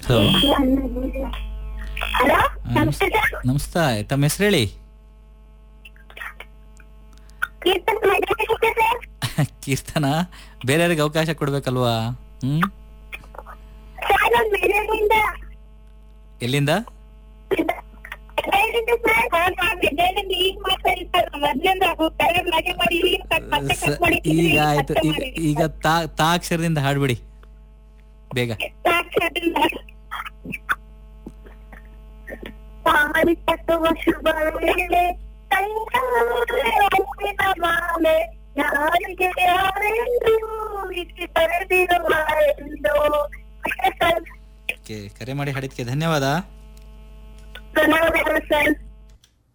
Hello hello ನಮಸ್ತೆ ನಮಸ್ತೆ ತಮ್ಮ ಹೆಸರು ಹೇಳಿ ಕೀರ್ತನ್ ಮಾತಾಡ್ತಿದ್ದೆ ಸರ್ ಕೀರ್ತನ ಬೇರೆಯವ್ರಿಗೆ ಅವಕಾಶ ಕೊಡ್ಬೇಕಲ್ವಾ ಹ್ಮ್ ಸರ್ ನಾನು ಬೆಳಗ್ಗೆಯಿಂದ ಎಲ್ಲಿಂದ ಬೆಳಗ್ಗೆಯಿಂದ ಸರ್ ನಾನು ಬೆಳಗ್ಗೆಯಿಂದ ಈಗ ಮಾತಾಡಿದ್ದಾರೆ ಮೊದ್ಲಿಂದ ಕರೆ ಮಜೆ ಮಾಡಿ ಈಗ ಕಟ್- ಮತ್ತೆ ಸ- ಕಟ್ ಮಾಡಿದ್ದೀನಿ, ಈಗ ಈಗ ಆಯ್ತು ಮತ್ತೆ ಈಗ ಮಾಡಿದ್ದೀನಿ. ಈಗ ತಾ ತಾ ಅಕ್ಷರದಿಂದ ಹಾಡ್ಬಿಡಿ ಬೇಗ ಸಾಕ್ಷಾತ್ರಿಂದ ಪಾರಿ ಕಟ್ಟುವ ಶುಭ ವೇಳೆ ತಂಗಾಳಿನ ಮಾಲೆ ಯಾರಿಗೆ ಯಾರೆಂದು ವಿಧಿ ಬರೆದಿರುವ ಎಂದು ಓಕೆ ಕರೆ ಮಾಡಿ ಹಾಡಿದ್ಕೆ ಧನ್ಯವಾದ ಧನ್ಯವಾದಗಳು ಸರ್